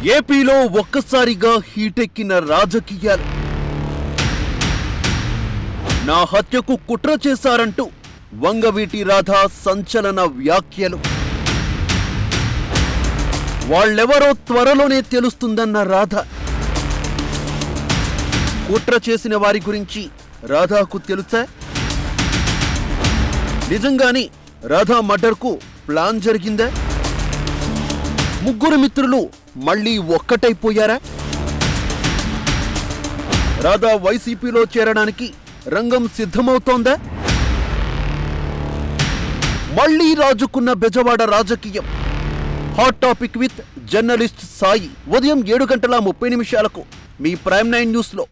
ఏపీలో ఒక్కసారిగా హీటెక్కిన రాజకీయాలు నా హత్యకు కుట్ర చేశారంటూ వంగవీటి రాధ సంచలన వ్యాఖ్యలు వాళ్ళెవరో త్వరలోనే తెలుస్తుందన్న రాధ కుట్ర చేసిన వారి గురించి రాధాకు తెలుసా నిజంగానే రాధా మర్డర్కు ప్లాన్ జరిగిందా ముగ్గురు మిత్రులు మళ్ళీ ఒక్కటైపోయారా రాధా వైసీపీలో చేరడానికి రంగం సిద్ధమవుతోందా మళ్ళీ రాజుకున్న బెజవాడ రాజకీయం hot topic with journalist Sai ఉదయం ఏడు గంటల ముప్పై నిమిషాలకు మీ ప్రైమ్ నైన్ న్యూస్లో